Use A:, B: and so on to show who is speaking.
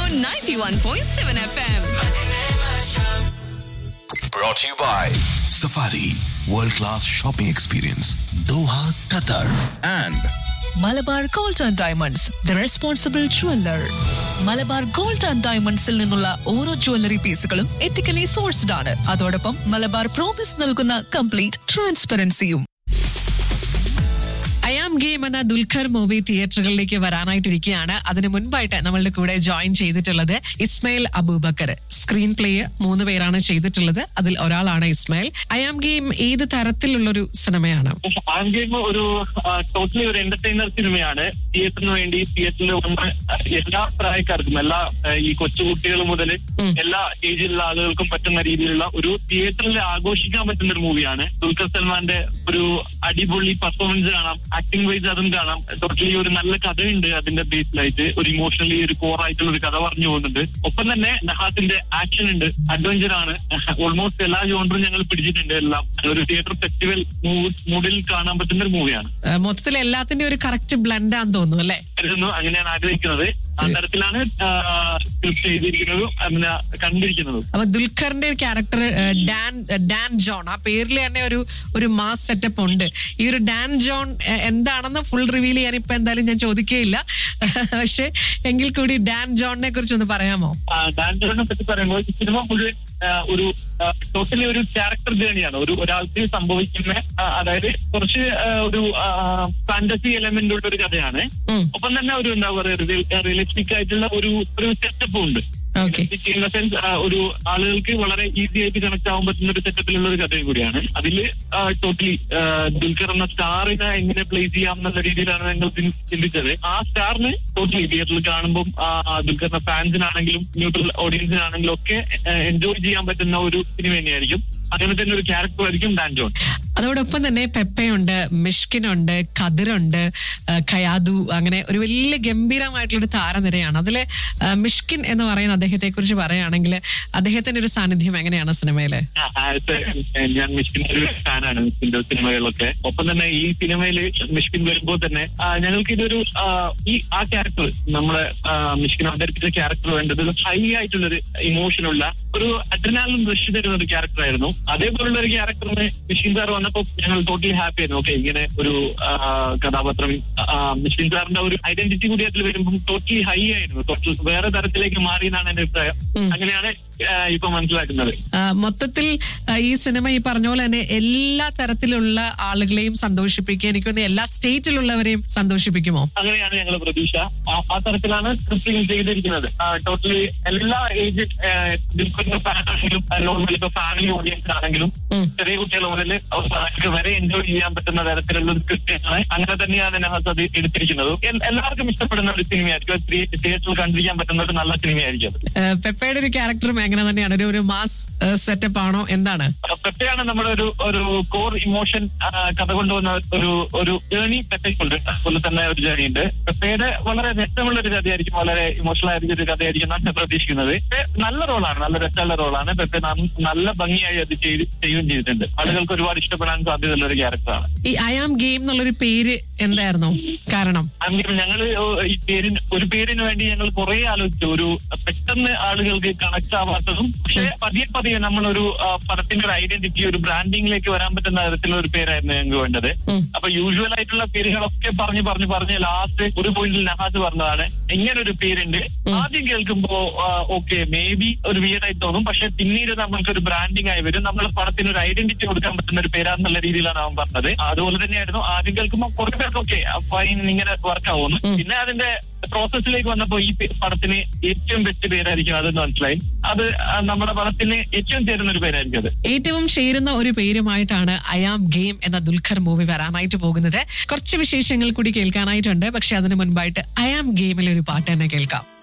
A: 91.7 FM.
B: Brought to you by Safari World Class Shopping Experience Doha, Qatar and
C: Malabar gold and diamonds the responsible jeweller Malabar gold and ഡയമണ്ട്സിൽ നിന്നുള്ള ഓരോ jewellery പീസുകളും ethically sourced ആണ് അതോടൊപ്പം Malabar promise നൽകുന്ന complete ട്രാൻസ്പെറൻസിയും I am game എന്ന Dulquer movie തിയേറ്ററുകളിലേക്ക് വരാനായിട്ടിരിക്കുകയാണ് അതിന് മുൻപായിട്ട് നമ്മളുടെ കൂടെ ജോയിൻ ചെയ്തിട്ടുള്ളത് ഇസ്മയിൽ അബൂബക്കർ സ്ക്രീൻ പ്ലേ മൂന്ന് പേരാണ് ചെയ്തിട്ടുള്ളത് അതിൽ ഒരാളാണ് ഇസ്മയിൽ ഐ ആം ഗെയിം ഏത് തരത്തിലുള്ളൊരു സിനിമയാണ്
D: ആം ഗെയിം ഒരു ടോട്ടലി ഒരു എന്റർടൈനർ സിനിമയാണ് തിയേറ്ററിന് വേണ്ടി തിയേറ്ററിൽ വന്ന് എല്ലാ പ്രായക്കാർക്കും എല്ലാ ആ, ഈ കൊച്ചുകുട്ടികൾ മുതൽ എല്ലാ ഏജിലുള്ള ആളുകൾക്കും പറ്റുന്ന രീതിയിലുള്ള ഒരു തിയേറ്ററിൽ ആഘോഷിക്കാൻ പറ്റുന്ന ഒരു മൂവിയാണ് ദുൽഖർ സൽമാന്റെ ഒരു അടിപൊളി പെർഫോമൻസ് കാണാം ആക്ടിംഗ് വൈസ് അതും കാണാം ടോട്ടലി ഒരു നല്ല കഥയുണ്ട് അതിന്റെ ബേസിലായിട്ട് ഒരു ഇമോഷണലി ഒരു കോർ ആയിട്ടുള്ള ഒരു കഥ പറഞ്ഞു പോകുന്നുണ്ട് ഒപ്പം തന്നെ നഹാത്തിന്റെ ആക്ഷൻ ഉണ്ട് അഡ്വഞ്ചർ ആണ് ഓൾമോസ്റ്റ് എല്ലാ ജോണറും ഞങ്ങൾ പിടിച്ചിട്ടുണ്ട് എല്ലാം ഒരു തിയേറ്റർ ഫെസ്റ്റിവൽ മൂഡിൽ കാണാൻ പറ്റുന്ന ഒരു മൂവിയാണ്
C: ഏഹ് മൊത്തത്തിൽ എല്ലാത്തിന്റെ ഒരു കറക്റ്റ് ബ്ലെൻഡ് ആണെന്ന് തോന്നുന്നു അല്ലേ
D: ആയിരുന്നു അങ്ങനെയാണ് ആഗ്രഹിക്കുന്നത് ആ തരത്തിലാണ് സ്ക്രിപ്റ്റ് ചെയ്തിരിക്കുന്നതും അതിനെ കണ്ടിരിക്കുന്നതും
C: അപ്പൊ ദുൽഖറിന്റെ ഒരു ക്യാരക്ടർ ഡാൻ ഡാൻ ജോൺ ആ പേരിൽ തന്നെ ഒരു ഒരു മാസ് സെറ്റപ്പ് ഉണ്ട് ഈ ഒരു ഡാൻ ജോൺ ഏഹ്, എന്താണെന്ന് ഫുൾ റിവീൽ ചെയ്യാൻ ഇപ്പൊ എന്തായാലും ഞാൻ ചോദിക്കുകയില്ല പക്ഷെ എങ്കിൽ കൂടി ഡാൻ ജോണിനെ കുറിച്ച് ഒന്ന് പറയാമോ
D: ഡാൻസറിനെ പറ്റി പറയുമ്പോൾ ഈ സിനിമ മുഴുവൻ ആ, ഒരു ടോട്ടലി ഒരു ക്യാരക്ടർ ജേണിയാണ് ഒരു ഒരാൾക്ക് സംഭവിക്കുന്ന ആ, അതായത് കുറച്ച് ആ, ഒരു ഫാന്റസി എലമെന്റ് ഉള്ള ഒരു കഥയാണ്
C: ഉം.
D: ഒപ്പം തന്നെ ഒരു എന്താ പറയുക റിയലിസ്റ്റിക് ആയിട്ടുള്ള ഒരു ഒരു സെറ്റപ്പും ഉണ്ട്
C: ഓക്കെ
D: ഇൻ ദ സെൻസ് ഒരു ആളുകൾക്ക് വളരെ ഈസി ആയിട്ട് കണക്ട് ആവാൻ പറ്റുന്ന ഒരു സെറ്റപ്പിലുള്ള ഒരു കഥയും കൂടിയാണ് അതിൽ ടോട്ടലി ദുൽഖർ എന്ന സ്റ്റാറിനെ എങ്ങനെ പ്ലേസ് ചെയ്യാം എന്നുള്ള രീതിയിലാണ് ഞങ്ങൾ ചിൻ- ചിന്തിച്ചത് ആ സ്റ്റാറിന് ടോട്ടലി തിയേറ്ററിൽ കാണുമ്പോൾ ദുൽഖറിന്റെ ഫാൻസിനാണെങ്കിലും ന്യൂട്രൽ ഓഡിയൻസിനാണെങ്കിലും ഒക്കെ എൻജോയ് ചെയ്യാൻ പറ്റുന്ന ഒരു സിനിമ തന്നെയായിരിക്കും അങ്ങനെ തന്നെ ഒരു ക്യാരക്ടർ ആയിരിക്കും ഡാൻ ജോൺ
C: അതോടൊപ്പം തന്നെ പെപ്പയുണ്ട് മിഷ്കിനുണ്ട് കതിറുണ്ട് ആ, ഖയാദു അങ്ങനെ ഒരു വലിയ ഗംഭീരമായിട്ടുള്ള ഒരു താരനിരയാണ് അതില് ആ, മിഷ്കിൻ എന്ന് പറയുന്ന അദ്ദേഹത്തെ കുറിച്ച് പറയുകയാണെങ്കിൽ അദ്ദേഹത്തിന്റെ ഒരു സാന്നിധ്യം എങ്ങനെയാണ് സിനിമയില്
D: ആ, ആദ്യത്തെ, ഏഹ്, ഞാൻ മിഷ്കിന്റെ ഒരു ഫാനാണ് മിഷ്കിന്റെ സിനിമകളിലൊക്കെ ഒപ്പം തന്നെ ഈ സിനിമയിൽ മിഷ്കിൻ വരുമ്പോൾ തന്നെ ആ, ഞങ്ങൾക്ക് ഇതൊരു ആ, ഈ ആ ക്യാരക്ടർ നമ്മളെ ആ, മിഷ്കിൻ അവതരിപ്പിച്ച ക്യാരക്ടർ വേണ്ടത് ഹൈ ആയിട്ടുള്ളൊരു ഇമോഷനുള്ള ഒരു അഡ്രിനാലും റഷ് തരുന്ന ഒരു ക്യാരക്ടർ ആയിരുന്നു അതേപോലുള്ള ഒരു ക്യാരക്ടറിന് മിഷ്കിൻ സാർ വന്നപ്പോൾ ഞങ്ങൾ ടോട്ടലി ഹാപ്പി ആയിരുന്നു ഓക്കെ ഇങ്ങനെ ഒരു ആ, കഥാപാത്രം ആ, മിഷ്കിൻ സാറിന്റെ ഒരു ഐഡന്റിറ്റി കൂടി അതിൽ വരുമ്പോൾ ടോട്ടലി ഹൈ ആയിരുന്നു ടോട്ടൽ വേറെ തരത്തിലേക്ക് മാറി എന്നാണ് എന്റെ അഭിപ്രായം അങ്ങനെയാണ് ആ, ഇപ്പൊ മനസ്സിലാക്കുന്നത്
C: ആ, മൊത്തത്തിൽ ആ, ഈ സിനിമ ഈ പറഞ്ഞ പോലെ തന്നെ എല്ലാ തരത്തിലുള്ള ആളുകളെയും സന്തോഷിപ്പിക്കുക എനിക്ക് തോന്നുന്നു എല്ലാ സ്റ്റേറ്റിലുള്ളവരെയും സന്തോഷിപ്പിക്കുമോ
D: അങ്ങനെയാണ് ഞങ്ങൾ പ്രതീക്ഷ ആ- ആ തരത്തിലാണ് സ്ക്രിപ്റ്റിംഗ് ചെയ്തിരിക്കുന്നത് ടോട്ടലി എല്ലാ ഏജ് ആണെങ്കിലും നോർമൽ ഇപ്പൊ ഫാമിലി ഓഡിയൻസ് ആണെങ്കിലും
C: ഉം.
D: ചെറിയ കുട്ടികൾ മുതൽ അവർക്ക് വരെ എൻജോയ് ചെയ്യാൻ പറ്റുന്ന തരത്തിലുള്ള ഒരു സ്ക്രിപ്റ്റാണ് അങ്ങനെ തന്നെയാണ് ഇതിനകത്ത് അത് എടുത്തിരിക്കുന്നത് എൽ- എല്ലാവർക്കും ഇഷ്ടപ്പെടുന്ന ഒരു സിനിമയായിരിക്കും തിയേറ്ററിൽ കണ്ടിരിക്കാൻ പറ്റുന്ന ഒരു നല്ല സിനിമയായിരിക്കും അത്
C: ആ, പെപ്പയുടെ ഒരു ക്യാരക്ടറും എങ്ങനെ തന്നെയാണ് ഒരു ഒരു മാസ് സെറ്റപ്പ് ആണോ എന്താണ്
D: പെപ്പയാണ് നമ്മുടെ ഒരു ഒരു കോർ ഇമോഷൻ കഥ കൊണ്ടുവന്ന ഒരു ഒരു ജേണി പെപ്പയ്ക്കുണ്ട് അതുപോലെ തന്നെ ഒരു ജേണി ഉണ്ട് പെപ്പയുടെ വളരെ രസമുള്ള ഒരു കഥയായിരിക്കും വളരെ ഇമോഷണൽ ആയിരിക്കും ഒരു കഥയായിരിക്കും ഞാൻ പ്രതീക്ഷിക്കുന്നത് പെപ്പെ നല്ല റോളാണ് നല്ല രസമുള്ള റോളാണ് പെപ്പെ നം- നല്ല ഭംഗിയായി അത് ചെയ്ത് ചെയ്യുകയും ചെയ്തിട്ടുണ്ട് ആളുകൾക്ക് ഒരുപാട് ഇഷ്ടപ്പെടാൻ സാധ്യതയുള്ള ഒരു ക്യാരക്ടറാണ്
C: ഈ ഐ ആം ഗെയിം എന്നുള്ളൊരു പേര് എന്തായിരുന്നു കാരണം
D: അങ്ങനെ ഞങ്ങൾ ഈ പേരിന് ഒരു പേരിന് വേണ്ടി ഞങ്ങൾ കുറെ ആലോചിച്ചു ഒരു പെട്ടെന്ന് ആളുകൾക്ക് കണക്ട് ആവാത്തതും പക്ഷെ പതിയെ പതിയെ നമ്മളൊരു ആ, പടത്തിന്റെ ഒരു ഐഡന്റിറ്റി ഒരു ബ്രാൻഡിങ്ങിലേക്ക് വരാൻ പറ്റുന്ന തരത്തിലുള്ള ഒരു പേരായിരുന്നു ഞങ്ങൾക്ക് വേണ്ടത്
C: ഉം.
D: അപ്പൊ യൂഷ്വൽ ആയിട്ടുള്ള പേരുകളൊക്കെ പറഞ്ഞു പറഞ്ഞു പറഞ്ഞ് ലാസ്റ്റ് ഒരു പോയിന്റിൽ നഹാസ് പറഞ്ഞതാണ് ഇങ്ങനെ ഒരു പേരുണ്ട് ആദ്യം കേൾക്കുമ്പോ ഓക്കെ മേ ബി ഒരു വിയറായി തോന്നും പക്ഷെ പിന്നീട് നമ്മൾക്ക് ഒരു ബ്രാൻഡിങ് ആയി വരും നമ്മൾ പടത്തിന് ഒരു ഐഡന്റിറ്റി കൊടുക്കാൻ പറ്റുന്ന ഒരു പേരാന്നുള്ള രീതിയിലാണ് അവൻ പറഞ്ഞത് അതുപോലെ തന്നെയായിരുന്നു ആദ്യം കേൾക്കുമ്പോൾ കുറെ പേർക്കൊക്കെ ഫൈൻ ഇങ്ങനെ വർക്ക് ആവുന്നു പിന്നെ അതിന്റെ പ്രോസസ്സിലേക്ക് വന്നപ്പോ ഈ പേ- പടത്തിന് ഏറ്റവും ബെസ്റ്റ് പേരായിരിക്കും അതെന്ന് മനസ്സിലായി അത് ആ, നമ്മുടെ പടത്തിന് ഏറ്റവും ചേരുന്ന ഒരു പേരായിരിക്കും അത്
C: ഏറ്റവും ചേരുന്ന ഒരു പേരുമായിട്ടാണ് ഐ ആം ഗെയിം എന്ന ദുൽഖർ മൂവി വരാനായിട്ട് പോകുന്നത് കുറച്ച് വിശേഷങ്ങൾ കൂടി കേൾക്കാനായിട്ടുണ്ട് പക്ഷെ അതിന് മുൻപായിട്ട് ഐ ആം ഗെയിമിലെ ഒരു പാട്ട് തന്നെ കേൾക്കാം